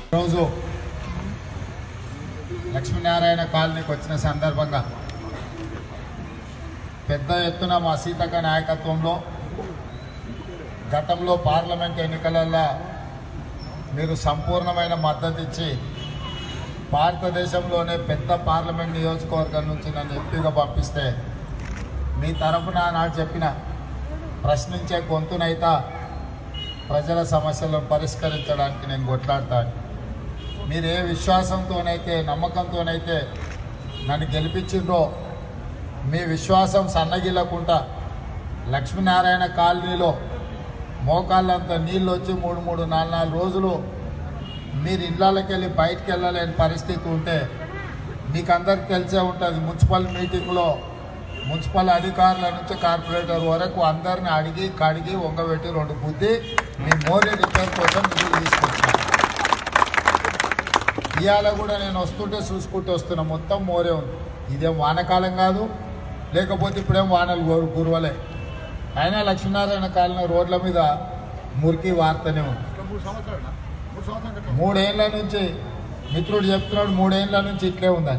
రోజు లక్ష్మీనారాయణ కాలనీకి వచ్చిన సందర్భంగా పెద్ద ఎత్తున మా సీతక్క నాయకత్వంలో గతంలో పార్లమెంట్ ఎన్నికలలో మీరు సంపూర్ణమైన మద్దతు ఇచ్చి భారతదేశంలోనే పెద్ద పార్లమెంట్ నియోజకవర్గం నుంచి నన్ను ఎంపీగా పంపిస్తే మీ తరఫున నాడు చెప్పిన ప్రశ్నించే గొంతునైతా ప్రజల సమస్యలను పరిష్కరించడానికి నేను కొట్లాడతాను మీరు ఏ విశ్వాసంతోనైతే నమ్మకంతోనైతే నన్ను గెలిపించిండ్రో మీ విశ్వాసం సన్నగిల్లకుండా లక్ష్మీనారాయణ కాలనీలో మోకాళ్ళంత నీళ్ళు వచ్చి మూడు మూడు నాలుగు నాలుగు రోజులు మీరు ఇళ్ళకి వెళ్ళి బయటికి వెళ్ళలేని పరిస్థితి ఉంటే మీకు అందరికి తెలిసే ఉంటుంది మున్సిపల్ మీటింగ్లో మున్సిపల్ అధికారుల నుంచి కార్పొరేటర్ వరకు అందరిని అడిగి కడిగి వంగబెట్టి రెండు బుద్ధి మీ మోరీ రిపేర్ కోసం నిధులు తీసుకొచ్చాను ఇవాళ కూడా నేను వస్తుంటే చూసుకుంటూ వస్తున్నా మొత్తం మోరే ఉంది ఇదేం వానకాలం కాదు లేకపోతే ఇప్పుడేం వానలు గురు- గురవలే అయినా లక్ష్మీనారాయణ కాలనీ రోడ్ల మీద మురికి వార్తనే ఉంది మూడేళ్ల నుంచి మిత్రుడు చెప్తున్నాడు మూడేళ్ల నుంచి ఇట్లే ఉందని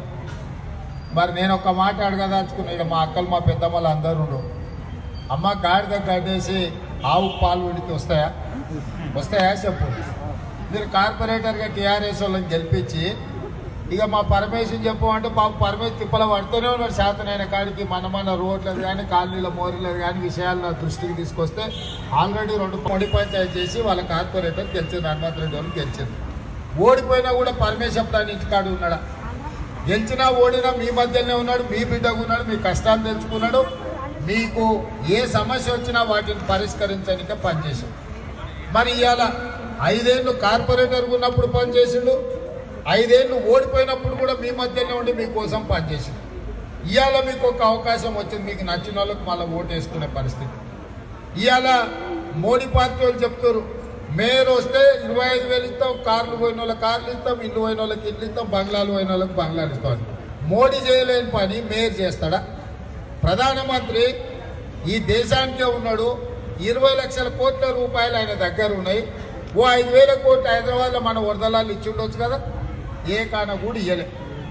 మరి నేను ఒక మాట అడగదాచుకున్నాడు మా అక్కలు మా పెద్దమ్మలు అందరూ ఉండు అమ్మ గాడిద గడ్డేసి ఆవు పాలు విడితే వస్తాయా వస్తాయా చెప్పు మీరు కార్పొరేటర్గా టీఆర్ఎస్ వాళ్ళని గెలిపించి ఇక మా పరమేశ్వరం చెప్పు అంటే పాప పరమేశ్వర్ తిప్పల పడుతూనే ఉన్నాడు శాతనైన కాడికి మన మన రోడ్లేదు కానీ కాలనీల మోరీలేదు కానీ విషయాలు నా దృష్టికి తీసుకొస్తే ఆల్రెడీ రెండు పొడి పంచాయతీ చేసి వాళ్ళ కార్పొరేటర్ గెలిచింది హనుమంత్ రెడ్డి వాళ్ళు గెలిచింది ఓడిపోయినా కూడా పరమేశ్వరం దాని ఇంటికాడు ఉన్నాడా గెలిచినా ఓడినా మీ మధ్యలోనే ఉన్నాడు మీ బిడ్డగా ఉన్నాడు మీ కష్టాలు తెలుసుకున్నాడు మీకు ఏ సమస్య వచ్చినా వాటిని పరిష్కరించడానికే పనిచేసాడు మరి ఇవాళ ఐదేళ్ళు కార్పొరేటర్ ఉన్నప్పుడు పనిచేసిండు ఐదేళ్ళు ఓడిపోయినప్పుడు కూడా మీ మధ్యలో ఉండి మీకోసం పనిచేసిండు ఇవాళ మీకు ఒక అవకాశం వచ్చింది మీకు నచ్చిన వాళ్ళకి మళ్ళీ ఓటు వేసుకునే పరిస్థితి ఇవాళ మోడీ పార్టీ వాళ్ళు చెప్తారు మేయర్ వస్తే ఇరవై ఐదు వేలు ఇస్తాం కార్లు పోయిన వాళ్ళకి కార్లు ఇస్తాం ఇల్లు పోయిన వాళ్ళకి ఇల్లు ఇస్తాం బంగ్లాలు పోయిన వాళ్ళకి బంగ్లాలు ఇస్తాం అని. మోడీ చేయలేని పని మేయర్ చేస్తాడా ప్రధానమంత్రి ఈ దేశానికే ఉన్నాడు ఇరవై లక్షల కోట్ల రూపాయలు ఆయన దగ్గర ఉన్నాయి ఓ ఐదు వేల కోట్లు హైదరాబాద్లో మన వరదలాలు ఇచ్చి ఉండొచ్చు కదా ఏ కాన కూడా ఇయ్యలే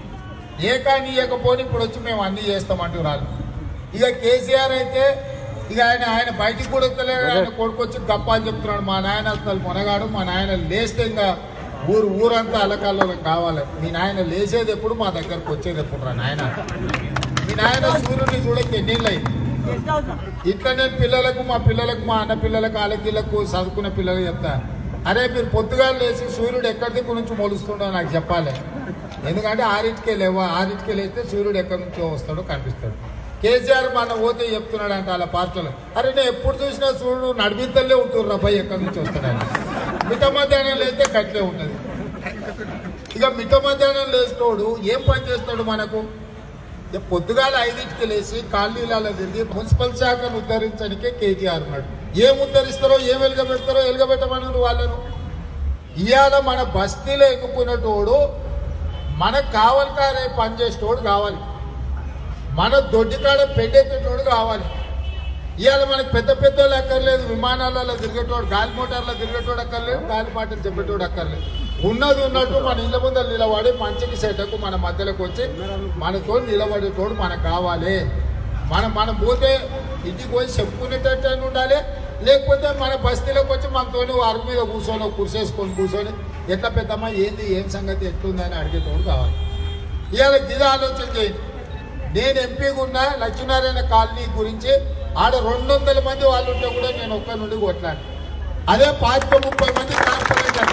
ఏ కానీ ఇవ్వకపోని ఇప్పుడు వచ్చి మేము అన్ని చేస్తామంటూ రాళ్ళు ఇక కేసీఆర్ అయితే ఇక ఆయన ఆయన బయటికి కూడా వస్తలేడు ఆయన కొడుకు వచ్చి గప్ప అని చెప్తున్నాడు మా నాయన అసలు మొనగాడు మా నాయన లేస్తే ఇంకా ఊరు ఊరంతా అలకాల్లో కావాలి మీ నాయన లేచేది ఎప్పుడు మా దగ్గరకు వచ్చేది ఎప్పుడు రా నాయన మీ నాయన సూర్యుని చూడకి ఎన్నేళ్ళు అయింది ఇట్లా నేను పిల్లలకు మా పిల్లలకు మా అన్న పిల్లలకు ఆలకిళ్ళకు చదువుకునే పిల్లలకు చెప్తా అరే మీరు పొద్దుగా లేచి సూర్యుడు ఎక్కడి దిక్కు నుంచి మొలుస్తుండో నాకు చెప్పాలి ఎందుకంటే ఆరింటికే లేవా ఆరింటికే లేస్తే సూర్యుడు ఎక్కడి నుంచో వస్తాడో కనిపిస్తాడు కేసీఆర్ మన పోతే చెప్తున్నాడు అంటే వాళ్ళ పార్టీలో అరే నేను ఎప్పుడు చూసినా సూర్యుడు నడిమిద్దల్లే ఉంటుర్రు అబ్బాయి ఎక్కడి నుంచి వస్తాడని మిట్ట మధ్యాహ్నం లేస్తే కట్లే ఉన్నది ఇక మిట్ట మధ్యాహ్నం లేచినోడు ఏం పని చేస్తాడు మనకు ఇక పొద్దుగాల ఐదింటికి లేచి కాలనీలలో తిరిగి మున్సిపల్ శాఖను ఉద్ధరించడానికే కేటీఆర్ ఉన్నాడు ఏం ఉద్ధరిస్తారో ఏం వెలుగబెడతారో వెలుగబెట్టమన్నారు వాళ్ళను ఇవాళ మన బస్తీలో ఎక్కుపోయినటోడు మనకు కావాలి కారే పని చేసేటోడు కావాలి మన దొడ్డికాడ పెట్టేటోడు కావాలి ఇవాళ మనకు పెద్ద పెద్ద వాళ్ళు అక్కర్లేదు విమానాలలో తిరిగేటోడు గాలి మోటార్లో తిరిగేటోడు అక్కర్లేదు గాలి మాటలు చెప్పేటోడు అక్కర్లేదు ఉన్నది ఉన్నట్టు మన ఇళ్ళ ముందర నిలబడి మంచికి సెటకు మన మధ్యలోకి వచ్చి మనతో నిలబడేటోడు మనకు కావాలి మనం మనం పోతే ఇంటికి పోయి చెప్పుకునేటట్టు అని ఉండాలి లేకపోతే మన బస్తీలోకి వచ్చి మనతోని వారి మీద కూర్చొని కుర్చేసుకొని కూర్చొని ఎట్లా పెద్దమ్మా ఏంది ఏం సంగతి ఎట్లుందని అడిగేటోడు కావాలి ఇవాళ ఇది ఆలోచన చేయండి నేను ఎంపీగా ఉన్న లక్ష్మీనారాయణ కాలనీ గురించి ఆడ రెండు వందల మంది వాళ్ళు ఉంటే కూడా నేను ఒక్క నుండి కొట్లాను అదే పాతిక ముప్పై మంది కార్పొరేటర్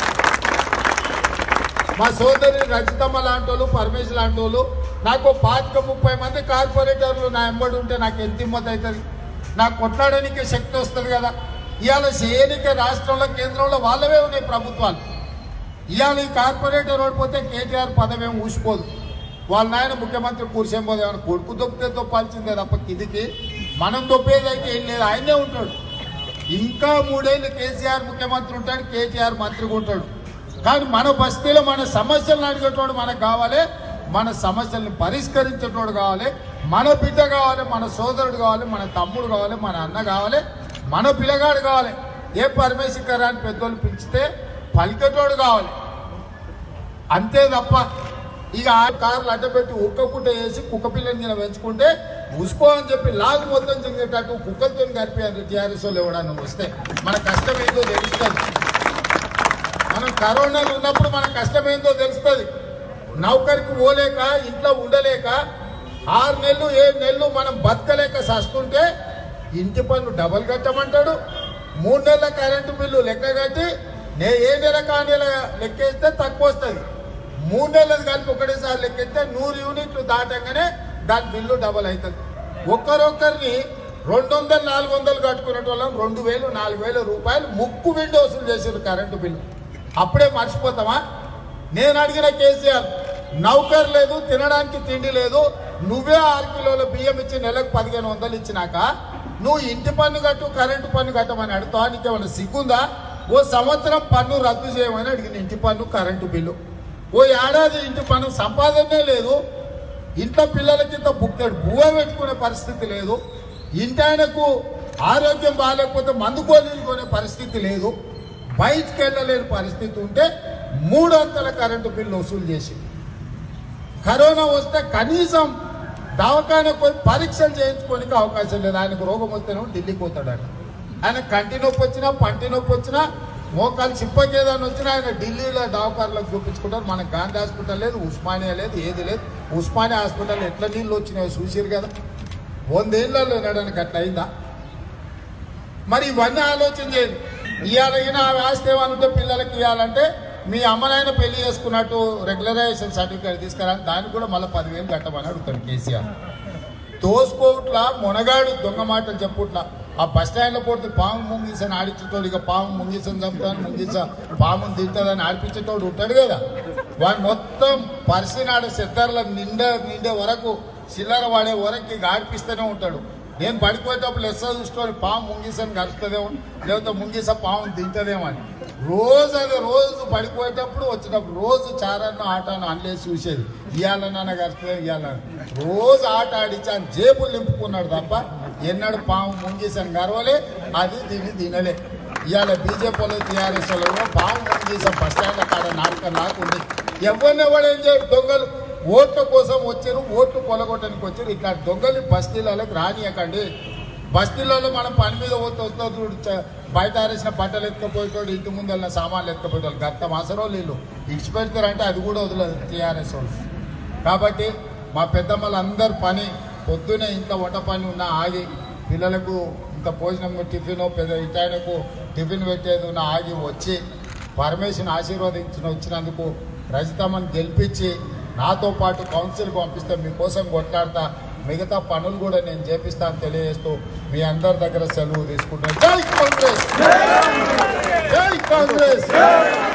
మా సోదరి రజితమ్మ లాంటి వాళ్ళు పరమేశ్ లాంటి వాళ్ళు నాకు పాతిక ముప్పై మంది కార్పొరేటర్లు నా ఎంబడి ఉంటే నాకు ఎంత హిమ్మత్ అవుతుంది నాకు కొట్లాడడానికి శక్తి వస్తుంది కదా ఇవాళ చేయనికే రాష్ట్రంలో కేంద్రంలో వాళ్ళవే ఉన్నాయి ప్రభుత్వాలు ఇవాళ ఈ కార్పొరేటర్ ఓడిపోతే కేటీఆర్ పదవి ఏమి ఊసిపోదు వాళ్ళ నాయన ముఖ్యమంత్రి కూర్చేం పోదు ఏమైనా కొడుకు దొప్పితే తొప్పాల్సిందే తప్ప కిందికి మనం దొప్పేది అయితే ఏం లేదు ఆయనే ఉంటాడు ఇంకా మూడేళ్ళు కేసీఆర్ ముఖ్యమంత్రి ఉంటాడు కేటీఆర్ మంత్రిగా ఉంటాడు కానీ మన బస్తీలో మన సమస్యలను అడిగేటోడు మనకు కావాలి మన సమస్యల్ని పరిష్కరించేటోడు కావాలి మన బిడ్డ కావాలి మన సోదరుడు కావాలి మన తమ్ముడు కావాలి మన అన్న కావాలి మన పిల్లగాడు కావాలి ఏ పరమేశ్వర అని పెద్దోళ్ళు పిలిచితే పలికేటోడు కావాలి అంతే తప్ప ఇక ఆ కార్లు అడ్డపెట్టి ఒక్క కుట్ట వేసి కుక్క పిల్లని కింద పెంచుకుంటే ఉసుకో అని చెప్పి లాగు మొత్తం చింగేటట్టు కుక్కలతో కలిపి టీఆర్ఎస్ వాళ్ళు ఎవడన్నా వస్తే మన కష్టం ఏంటో తెలుస్తుంది మనం కరోనాలు ఉన్నప్పుడు మన కష్టం ఏంటో తెలుస్తుంది నౌకరికి పోలేక ఇంట్లో ఉండలేక ఆరు నెలలు ఏడు నెలలు మనం బతకలేక సస్తుంటే ఇంటి పన్ను డబల్ కట్టమంటాడు మూడు నెలల కరెంటు బిల్లు లెక్క కట్టి నే ఏ నెల కా నెల లెక్కేస్తే తక్కువ వస్తుంది మూడు నెలలు కలిపి ఒకటేసారి లెక్కేస్తే నూరు యూనిట్లు దాటంగానే దాని బిల్లు డబల్ అవుతుంది ఒక్కరొక్కరిని రెండు వందలు నాలుగు వందలు కట్టుకునే వాళ్ళం రెండు వేలు నాలుగు వేల రూపాయలు ముక్కు విండి వసూలు చేసారు కరెంటు బిల్లు అప్పుడే మర్చిపోతామా నేను అడిగిన కేసీఆర్ నౌకర్ లేదు తినడానికి తిండి లేదు నువ్వే ఆరు కిలోల బియ్యం ఇచ్చి నెలకు పదిహేను వందలు ఇచ్చినాక నువ్వు ఇంటి పన్ను కట్టు కరెంటు పన్ను కట్టమని అడుగుతావా నీకేమైనా సిగ్గుందా ఓ సంవత్సరం పన్ను రద్దు చేయమని అడిగిన ఇంటి పన్ను కరెంటు బిల్లు ఓ ఏడాది ఇంటి పన్ను సంపాదనే లేదు ఇంట్లో పిల్లలకి ఇంత బుక్కడు బువ్వ పెట్టుకునే పరిస్థితి లేదు ఇంటి ఆయనకు ఆరోగ్యం బాగాలేకపోతే మందు కొనుక్కునే పరిస్థితి లేదు బయటికి వెళ్ళలేని పరిస్థితి ఉంటే మూడు వందల కరెంటు బిల్లు వసూలు చేసి కరోనా వస్తే కనీసం దవాఖానకు పోయి పరీక్షలు చేయించుకోనికి అవకాశం లేదు ఆయనకు రోగం వస్తేనేమో ఢిల్లీకి పోతాడట ఆయన కంటి నొప్పి వచ్చినా పంటి నొప్పి వచ్చినా మోకాలు చిప్పకి ఏదైనా వచ్చినా ఆయన ఢిల్లీలో దవాఖానలకు చూపించుకుంటారు మనకు గాంధీ హాస్పిటల్ లేదు ఉస్మానియా లేదు ఏది లేదు ఉస్మానియా హాస్పిటల్ ఎట్లా నీళ్ళు వచ్చినాయో చూసిరు కదా వందేళ్లలో నడడానికి అట్లా అయిందా మరి ఇవన్నీ ఆలోచన చేయండి ఇవాళ ఈయన ఆస్తి ఏమనుంటే పిల్లలకి ఇవ్వాలంటే మీ అమ్మనాయన పెళ్లి చేసుకున్నట్టు రెగ్యులరైజేషన్ సర్టిఫికేట్ తీసుకురా దానికి కూడా మళ్ళీ పదివేలు కట్టమని అడుగుతాడు కేసీఆర్ తోసుకోవట్లా మునగాడు దొంగ మాటలు చెప్పుట్లా ఆ బస్ స్టాండ్లో పోతే పాము ముంగిసని ఆడించేటోడు ఇక పాము ముంగిసని చంపుతాను ముంగిస పాము తింటుందని ఆడిపించేటోడు ఉంటాడు కదా వాడు మొత్తం పరిసినాడు సిద్ధర్ల నిండే నిండే వరకు చిల్లర వాడే వరకు ఇక ఆడిపిస్తూనే ఉంటాడు నేను పడిపోయేటప్పుడు లెస్స చూసుకొని పాము ముంగిసని కలుస్తుందేమో లేకపోతే ముంగిస పాము తింటుందేమో అని రోజు అది రోజు పడిపోయేటప్పుడు వచ్చినప్పుడు రోజు చారన్నో ఆటను అనలేసి చూసేది ఇవాళ నాన్న కలుస్తుంది ఇవాళ రోజు ఆట ఆడించి ఆయన జేబులు నింపుకున్నాడు తప్ప ఎన్నడు పాము ముంగీసని గర్వలే అది దీన్ని తినలే ఇవాళ బీజేపీలో టీఆర్ఎస్ కూడా పాము ముంగీసం బస్ స్టాండ్ కాడ నాటకం లాక్కుంది ఎవరిని ఎవరు ఏం చేయరు దొంగలు ఓట్ల కోసం వచ్చారు ఓట్లు కొలగొట్టడానికి వచ్చారు ఇట్లా దొంగలు బస్తీలకు రానియకండి బస్తీలలో మనం పని మీద పోతే వస్తే చూడు చ- బయట ఆరేసిన బట్టలు ఎత్తుకపోయేటోడు ఇంటి ముందు వెళ్ళిన సామాన్లు ఎత్తుకపోయేటోళ్ళు గత మాసరో వీళ్ళు ఇడిచిపెడతారంటే అది కూడా వదలదు టీఆర్ఎస్ వాళ్ళు కాబట్టి మా పెద్దమ్మలు అందరు పని పొద్దునే ఇంత వంట పని ఉన్నా ఆగి పిల్లలకు ఇంత భోజనం టిఫిన్ పెద్ద ఇటాయనకు టిఫిన్ పెట్టేది ఉన్న ఆగి వచ్చి పరమేశ్వరుని ఆశీర్వదించిన వచ్చినందుకు రజితమ్మని గెలిపించి నాతో పాటు కౌన్సిల్కి పంపిస్తే మీకోసం కొట్లాడతా మిగతా పనులు కూడా నేను చేపిస్తాను తెలియజేస్తూ మీ అందరి దగ్గర సెలవు తీసుకుంటాను జై కాంగ్రెస్ జై కాంగ్రెస్